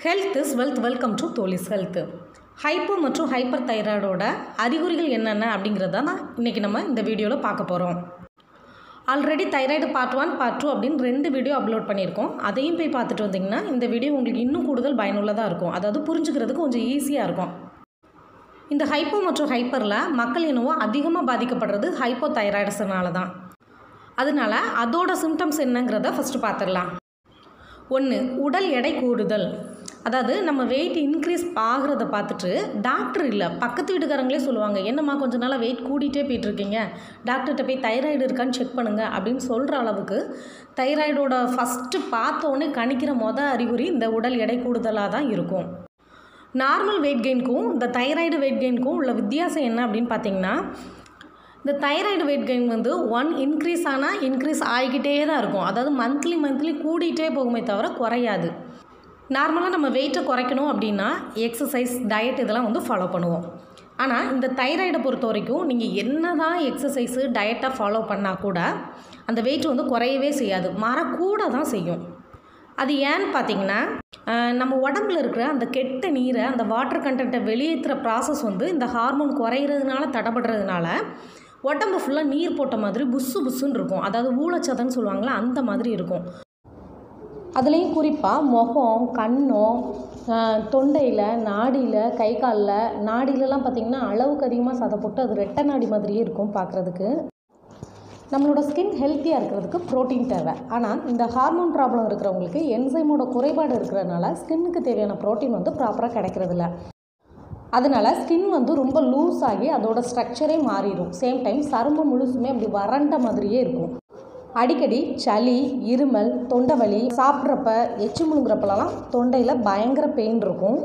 health is wealth welcome to தோலிஸ் health hypo மற்றும் hyper தைராய்டோட அறிகுறிகள் என்னென்ன அப்படிங்கிறத தான் இன்றைக்கி நம்ம இந்த வீடியோவில் பார்க்க போகிறோம் already thyroid part one part two அப்படின்னு ரெண்டு வீடியோ அப்லோட் பண்ணியிருக்கோம் அதையும் போய் பார்த்துட்டு வந்தீங்கன்னா இந்த வீடியோ உங்களுக்கு இன்னும் கூடுதல் பயனுள்ளதாக இருக்கும் அதாவது புரிஞ்சுக்கிறதுக்கு கொஞ்சம் ஈஸியாக இருக்கும் இந்த ஹைப்போ மற்றும் ஹைப்பரில் மக்கள் இனமும் அதிகமாக பாதிக்கப்படுறது ஹைப்போ தைராய்டஸ்னால தான் அதனால அதோட சிம்டம்ஸ் என்னங்கிறத ஃபஸ்ட்டு பார்த்துடலாம் ஒன்று உடல் எடை கூடுதல் அதாவது நம்ம வெயிட் இன்க்ரீஸ் ஆகிறத பார்த்துட்டு டாக்டர் இல்லை பக்கத்து வீட்டுக்காரங்களே சொல்லுவாங்க என்னம்மா கொஞ்ச நாளாக வெயிட் கூட்டிகிட்டே போயிட்டுருக்கீங்க டாக்டர்கிட்ட போய் தைராய்டு இருக்கான்னு செக் பண்ணுங்கள் அப்படின்னு சொல்கிற அளவுக்கு தைராய்டோட ஃபஸ்ட்டு பார்த்தோன்னே கணிக்கிற மொதல் அறிகுறி இந்த உடல் எடை கூடுதலாக தான் இருக்கும் நார்மல் வெயிட் கெயினுக்கும் இந்த தைராய்டு வெயிட் கெயினுக்கும் உள்ள வித்தியாசம் என்ன அப்படின்னு பார்த்தீங்கன்னா இந்த தைராய்டு வெயிட் கெயின் வந்து ஒன் இன்க்ரீஸ் ஆனால் இன்க்ரீஸ் ஆகிக்கிட்டே தான் இருக்கும் அதாவது மந்த்லி மந்த்லி கூடிகிட்டே போகுமே தவிர குறையாது நார்மலாக நம்ம வெயிட்டை குறைக்கணும் அப்படின்னா எக்ஸசைஸ் டயட் இதெல்லாம் வந்து ஃபாலோ பண்ணுவோம் ஆனால் இந்த தைராய்டை பொறுத்த வரைக்கும் நீங்கள் என்ன தான் எக்ஸசைஸு டயட்டை ஃபாலோ பண்ணால் கூட அந்த வெயிட் வந்து குறையவே செய்யாது மாறக்கூட தான் செய்யும் அது ஏன்னு பார்த்தீங்கன்னா நம்ம உடம்புல இருக்கிற அந்த கெட்ட நீரை அந்த வாட்டர் கண்டென்ட்டை வெளியேற்றுற ப்ராசஸ் வந்து இந்த ஹார்மோன் குறையிறதுனால தடைபடுறதுனால உடம்பு ஃபுல்லாக நீர் போட்ட மாதிரி புஸ்ஸு புஸ்ஸுன்னு இருக்கும் அதாவது ஊழச்சதன்னு சொல்லுவாங்களா அந்த மாதிரி இருக்கும் அதுலேயும் குறிப்பாக முகம் கண்ணம் தொண்டையில் நாடியில் கை காலில் நாடியிலலாம் பார்த்திங்கன்னா அளவுக்கு அதிகமாக சதை போட்டு அது ரெட்டை நாடி மாதிரியே இருக்கும் பார்க்குறதுக்கு நம்மளோட ஸ்கின் ஹெல்த்தியாக இருக்கிறதுக்கு ப்ரோட்டீன் தேவை ஆனால் இந்த ஹார்மோன் ப்ராப்ளம் இருக்கிறவங்களுக்கு என்சைமோட குறைபாடு இருக்கிறதுனால ஸ்கின்னுக்கு தேவையான ப்ரோட்டீன் வந்து ப்ராப்பராக கிடைக்கிறதில்ல அதனால் ஸ்கின் வந்து ரொம்ப லூஸ் ஆகி அதோட ஸ்ட்ரக்சரே மாறிடும் சேம் டைம் சரும்பு முழுசுமே அப்படி வறண்ட மாதிரியே இருக்கும் அடிக்கடி சளி இருமல் தொண்டை வலி சாப்பிட்றப்ப எச்சு முழுங்குறப்பலாம் தொண்டையில் பயங்கர பெயின் இருக்கும்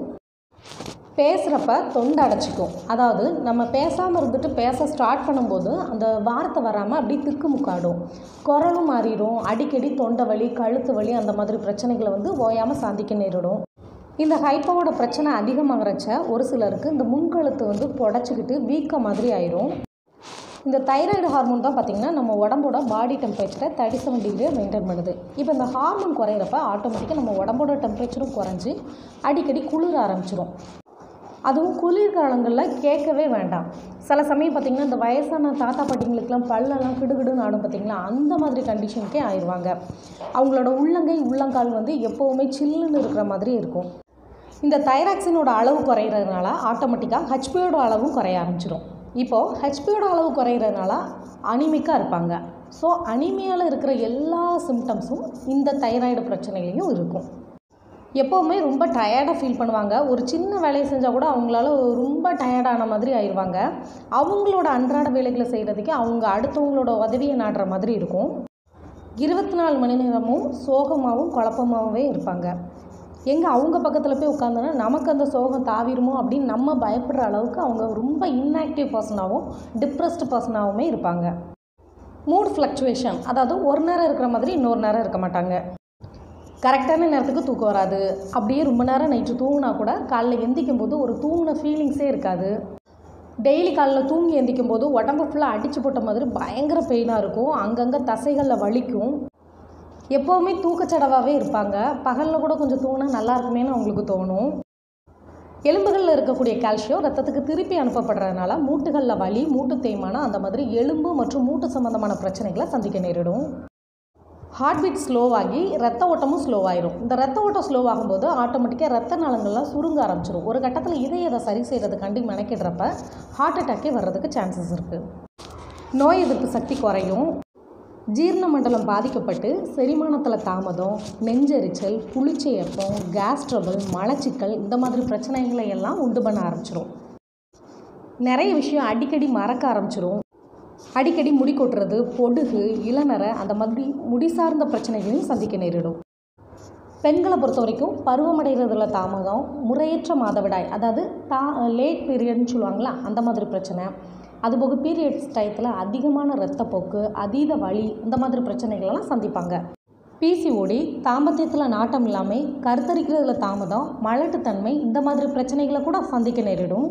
பேசுகிறப்ப தொண்டை அடைச்சிக்கும் அதாவது நம்ம பேசாமல் இருந்துட்டு பேச ஸ்டார்ட் பண்ணும்போது அந்த வார்த்தை வராமல் அப்படியே திக்குமுக்காடும் குரலும் மாறிடும் அடிக்கடி தொண்டை வலி கழுத்து வலி அந்த மாதிரி பிரச்சனைகளை வந்து ஓயாமல் சந்திக்க நேரிடும் இந்த ஹைப்போவோட பிரச்சனை அதிகமாகறச்ச ஒரு சிலருக்கு இந்த முன்கழுத்து வந்து புடச்சிக்கிட்டு வீக்க மாதிரி ஆயிரும் இந்த தைராய்டு ஹார்மோன் தான் பார்த்திங்கன்னா நம்ம உடம்போட பாடி டெம்பரேச்சரை தேர்ட்டி செவன் டிகிரியை மெயின்டைன் பண்ணுது இப்போ இந்த ஹார்மோன் குறையிறப்ப ஆட்டோமேட்டிக்காக நம்ம உடம்போட டெம்பரேச்சரும் குறைஞ்சி அடிக்கடி குளிர ஆரம்பிச்சிடும் அதுவும் குளிர்காலங்களில் கேட்கவே வேண்டாம் சில சமயம் பார்த்திங்கன்னா இந்த வயசான தாத்தா பாட்டிங்களுக்கெலாம் பல்லெல்லாம் கிடுகிடுன்னு ஆடும் பார்த்திங்களா அந்த மாதிரி கண்டிஷனுக்கே ஆயிடுவாங்க அவங்களோட உள்ளங்கை உள்ளங்கால் வந்து எப்போவுமே சில்லுன்னு இருக்கிற மாதிரி இருக்கும் இந்த தைராக்சினோட அளவு குறையிறதுனால ஆட்டோமேட்டிக்காக ஹெச்பியோட அளவும் குறைய ஆரம்பிச்சிடும் இப்போது ஹெச்பியோட அளவு குறையிறதுனால அனிமிக்காக இருப்பாங்க ஸோ அனிமியாவில் இருக்கிற எல்லா சிம்டம்ஸும் இந்த தைராய்டு பிரச்சனைலையும் இருக்கும் எப்போவுமே ரொம்ப டயர்டாக ஃபீல் பண்ணுவாங்க ஒரு சின்ன வேலையை செஞ்சால் கூட அவங்களால ரொம்ப டயர்டான மாதிரி ஆயிடுவாங்க அவங்களோட அன்றாட வேலைகளை செய்கிறதுக்கே அவங்க அடுத்தவங்களோட உதவியை நாடுற மாதிரி இருக்கும் இருபத்தி நாலு மணி நேரமும் சோகமாகவும் குழப்பமாகவே இருப்பாங்க எங்கே அவங்க பக்கத்தில் போய் உட்காந்தோன்னா நமக்கு அந்த சோகம் தாவிருமோ அப்படின்னு நம்ம பயப்படுற அளவுக்கு அவங்க ரொம்ப இன்ஆக்டிவ் பர்சனாகவும் டிப்ரெஸ்டு பர்சனாகவுமே இருப்பாங்க மூட் ஃப்ளக்சுவேஷன் அதாவது ஒரு நேரம் இருக்கிற மாதிரி இன்னொரு நேரம் இருக்க மாட்டாங்க கரெக்டான நேரத்துக்கு தூக்கம் வராது அப்படியே ரொம்ப நேரம் நைட்டு தூங்கினா கூட காலைல எந்திக்கும் போது ஒரு தூங்கின ஃபீலிங்ஸே இருக்காது டெய்லி காலைல தூங்கி எந்திக்கும் போது உடம்பு ஃபுல்லாக அடித்து போட்ட மாதிரி பயங்கர பெயினாக இருக்கும் அங்கங்கே தசைகளில் வலிக்கும் எப்போவுமே தூக்கச்சடவாகவே இருப்பாங்க பகலில் கூட கொஞ்சம் தூங்கினா நல்லா இருக்குமேனு அவங்களுக்கு தோணும் எலும்புகளில் இருக்கக்கூடிய கால்சியம் ரத்தத்துக்கு திருப்பி அனுப்பப்படுறதுனால மூட்டுகளில் வலி மூட்டு தேய்மானம் அந்த மாதிரி எலும்பு மற்றும் மூட்டு சம்மந்தமான பிரச்சனைகளை சந்திக்க நேரிடும் ஹார்ட் பீட் ஸ்லோவாகி ரத்த ஓட்டமும் ஸ்லோவாயிரும் இந்த ரத்த ஓட்டம் ஸ்லோவாகும்போது ஆட்டோமேட்டிக்காக ரத்த நாளங்கள்லாம் சுருங்க ஆரம்பிச்சிடும் ஒரு கட்டத்தில் இதயத்தை சரி செய்கிறதுக்காண்டி மெனக்கிடுறப்ப ஹார்ட் அட்டாக்கே வர்றதுக்கு சான்சஸ் இருக்குது நோய் எதிர்ப்பு சக்தி குறையும் ஜீரண மண்டலம் பாதிக்கப்பட்டு செரிமானத்தில் தாமதம் நெஞ்செரிச்சல் புளிச்சையப்பம் கேஸ் ட்ரபிள் மலச்சிக்கல் இந்த மாதிரி பிரச்சனைகளை எல்லாம் உண்டு பண்ண ஆரம்பிச்சிடும் நிறைய விஷயம் அடிக்கடி மறக்க ஆரம்பிச்சிடும் அடிக்கடி முடி கொட்டுறது பொடுகு இளநரை அந்த மாதிரி முடி சார்ந்த பிரச்சனைகளையும் சந்திக்க நேரிடும் பெண்களை பொறுத்த வரைக்கும் பருவமடைகிறதுல தாமதம் முறையற்ற மாதவிடாய் அதாவது தா லேட் பீரியட்னு சொல்லுவாங்களா அந்த மாதிரி பிரச்சனை அதுபோக பீரியட்ஸ் டயத்தில் அதிகமான இரத்தப்போக்கு அதீத வலி இந்த மாதிரி பிரச்சனைகளெல்லாம் சந்திப்பாங்க பிசிஓடி தாம்பத்தியத்தில் நாட்டம் இல்லாமல் கருத்தரிக்கிறதுல தாமதம் மலட்டுத்தன்மை இந்த மாதிரி பிரச்சனைகளை கூட சந்திக்க நேரிடும்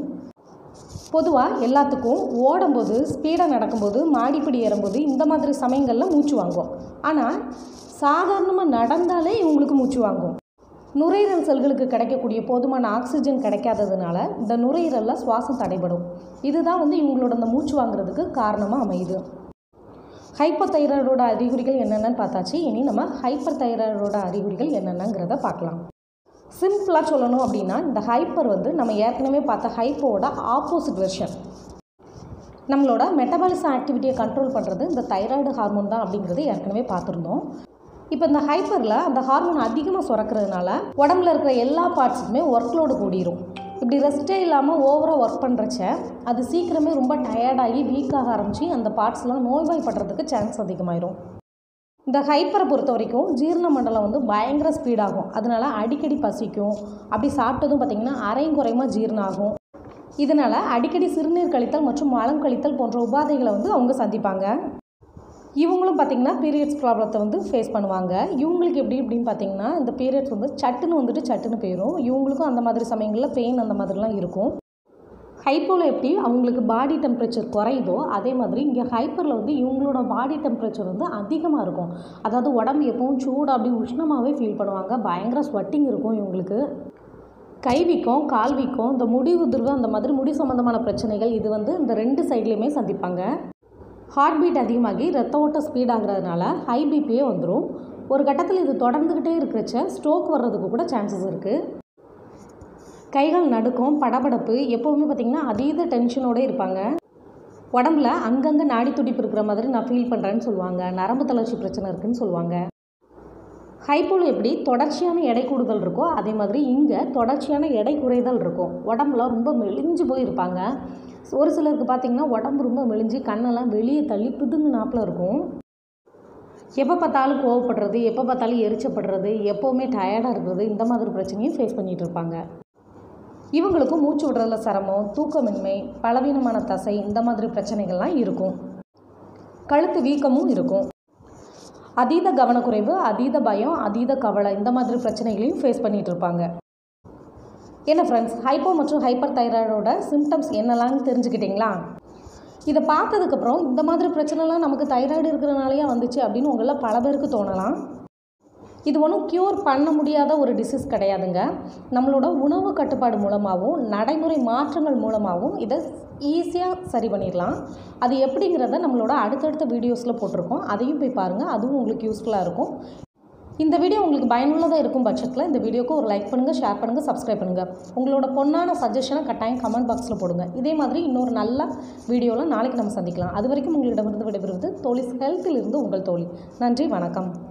பொதுவாக எல்லாத்துக்கும் ஓடும்போது ஸ்பீடாக நடக்கும்போது மாடிப்படி ஏறும்போது இந்த மாதிரி சமயங்களில் மூச்சு வாங்கும் ஆனால் சாதாரணமாக நடந்தாலே இவங்களுக்கு மூச்சு வாங்கும் நுரையீரல் செல்களுக்கு கிடைக்கக்கூடிய போதுமான ஆக்சிஜன் கிடைக்காததுனால இந்த நுரையீரலில் சுவாசம் தடைபடும் இதுதான் வந்து இவங்களோட அந்த மூச்சு வாங்குறதுக்கு காரணமாக அமையுது ஹைப்பர் தைராய்டோட அறிகுறிகள் என்னென்னு பார்த்தாச்சு இனி நம்ம ஹைப்பர் தைராய்டோட அறிகுறிகள் என்னென்னங்கிறத பார்க்கலாம் சிம்பிளாக சொல்லணும் அப்படின்னா இந்த ஹைப்பர் வந்து நம்ம ஏற்கனவே பார்த்த ஹைப்போட ஆப்போசிட் வெர்ஷன் நம்மளோட மெட்டபாலிசம் ஆக்டிவிட்டியை கண்ட்ரோல் பண்ணுறது இந்த தைராய்டு ஹார்மோன் தான் அப்படிங்கிறது ஏற்கனவே பார்த்துருந்தோம் இப்போ இந்த ஹைப்பரில் அந்த ஹார்மோன் அதிகமாக சுரக்கிறதுனால உடம்புல இருக்கிற எல்லா பார்ட்ஸுக்குமே ஒர்க் லோடு கூடிரும் இப்படி ரெஸ்ட்டே இல்லாமல் ஓவராக ஒர்க் பண்ணுறச்ச அது சீக்கிரமே ரொம்ப டயர்டாகி வீக்காக ஆரம்பித்து அந்த பார்ட்ஸ்லாம் நோய்வாய்ப்படுறதுக்கு சான்ஸ் அதிகமாயிரும் இந்த ஹைப்பரை பொறுத்த வரைக்கும் ஜீரண மண்டலம் வந்து பயங்கர ஸ்பீடாகும் அதனால அடிக்கடி பசிக்கும் அப்படி சாப்பிட்டதும் பார்த்திங்கன்னா அரையும் குறையுமா ஜீரணம் ஆகும் இதனால் அடிக்கடி சிறுநீர் கழித்தல் மற்றும் மலம் கழித்தல் போன்ற உபாதைகளை வந்து அவங்க சந்திப்பாங்க இவங்களும் பார்த்திங்கன்னா பீரியட்ஸ் ப்ராப்ளத்தை வந்து ஃபேஸ் பண்ணுவாங்க இவங்களுக்கு எப்படி அப்படின்னு பார்த்தீங்கன்னா இந்த பீரியட்ஸ் வந்து சட்டுன்னு வந்துட்டு சட்டுன்னு போயிடும் இவங்களுக்கும் அந்த மாதிரி சமயங்களில் பெயின் அந்த மாதிரிலாம் இருக்கும் ஹைப்போவில் எப்படி அவங்களுக்கு பாடி டெம்பரேச்சர் குறையுதோ அதே மாதிரி இங்கே ஹைப்பரில் வந்து இவங்களோட பாடி டெம்பரேச்சர் வந்து அதிகமாக இருக்கும் அதாவது உடம்பு எப்பவும் சூடு அப்படி உஷ்ணமாகவே ஃபீல் பண்ணுவாங்க பயங்கர ஸ்வெட்டிங் இருக்கும் இவங்களுக்கு கை வீக்கம் கால் வீக்கம் இந்த முடி உதிர்வு அந்த மாதிரி முடி சம்மந்தமான பிரச்சனைகள் இது வந்து இந்த ரெண்டு சைட்லேயுமே சந்திப்பாங்க ஹார்ட் பீட் அதிகமாகி ரத்த ஓட்டம் ஸ்பீட் ஆகுறதுனால ஹை பிபியே வந்துடும் ஒரு கட்டத்தில் இது தொடர்ந்துக்கிட்டே இருக்கிறச்ச ஸ்ட்ரோக் வர்றதுக்கு கூட சான்சஸ் இருக்குது கைகள் நடுக்கம் படபடப்பு எப்போவுமே பார்த்திங்கன்னா அதீத டென்ஷனோடு இருப்பாங்க உடம்புல அங்கங்கே நாடி துடிப்பு இருக்கிற மாதிரி நான் ஃபீல் பண்ணுறேன்னு சொல்லுவாங்க நரம்பு தளர்ச்சி பிரச்சனை இருக்குன்னு சொல்லுவாங்க ஹைப்போல எப்படி தொடர்ச்சியான எடை கூடுதல் இருக்கோ அதே மாதிரி இங்கே தொடர்ச்சியான எடை குறைதல் இருக்கும் உடம்புல ரொம்ப மெலிஞ்சு போய் இருப்பாங்க ஒரு சிலருக்கு பார்த்திங்கன்னா உடம்பு ரொம்ப மெலிஞ்சு கண்ணெல்லாம் வெளியே தள்ளி பிதுங்கு நாப்பில் இருக்கும் எப்போ பார்த்தாலும் கோவப்படுறது எப்போ பார்த்தாலும் எரிச்சப்படுறது எப்போவுமே டயர்டாக இருக்கிறது இந்த மாதிரி பிரச்சனையும் ஃபேஸ் பண்ணிகிட்டு இருப்பாங்க இவங்களுக்கும் மூச்சு விடுறதுல சிரமம் தூக்கமின்மை பலவீனமான தசை இந்த மாதிரி பிரச்சனைகள்லாம் இருக்கும் கழுத்து வீக்கமும் இருக்கும் அதீத கவனக்குறைவு அதீத பயம் அதீத கவலை இந்த மாதிரி பிரச்சனைகளையும் ஃபேஸ் பண்ணிகிட்டு இருப்பாங்க என்ன ஃப்ரெண்ட்ஸ் ஹைப்போ மற்றும் ஹைப்பர் தைராய்டோட சிம்டம்ஸ் என்னெல்லாம் தெரிஞ்சுக்கிட்டிங்களா இதை பார்த்ததுக்கப்புறம் இந்த மாதிரி பிரச்சனைலாம் நமக்கு தைராய்டு இருக்கிறனாலேயே வந்துச்சு அப்படின்னு உங்களில் பல பேருக்கு தோணலாம் இது ஒன்றும் க்யூர் பண்ண முடியாத ஒரு டிசீஸ் கிடையாதுங்க நம்மளோட உணவு கட்டுப்பாடு மூலமாகவும் நடைமுறை மாற்றங்கள் மூலமாகவும் இதை ஈஸியாக சரி பண்ணிடலாம் அது எப்படிங்கிறத நம்மளோட அடுத்தடுத்த வீடியோஸில் போட்டிருக்கோம் அதையும் போய் பாருங்கள் அதுவும் உங்களுக்கு யூஸ்ஃபுல்லாக இருக்கும் இந்த வீடியோ உங்களுக்கு பயனுள்ளதாக இருக்கும் பட்சத்தில் இந்த வீடியோக்கு ஒரு லைக் பண்ணுங்கள் ஷேர் பண்ணுங்கள் சப்ஸ்கிரைப் பண்ணுங்கள் உங்களோட பொண்ணான சஜஷனை கட்டாயம் கமெண்ட் பாக்ஸில் போடுங்க இதே மாதிரி இன்னொரு நல்ல வீடியோவில் நாளைக்கு நம்ம சந்திக்கலாம் அது வரைக்கும் உங்களிடமிருந்து விடைபெறுவது தோழி ஹெல்த்தில் இருந்து உங்கள் தோழி நன்றி வணக்கம்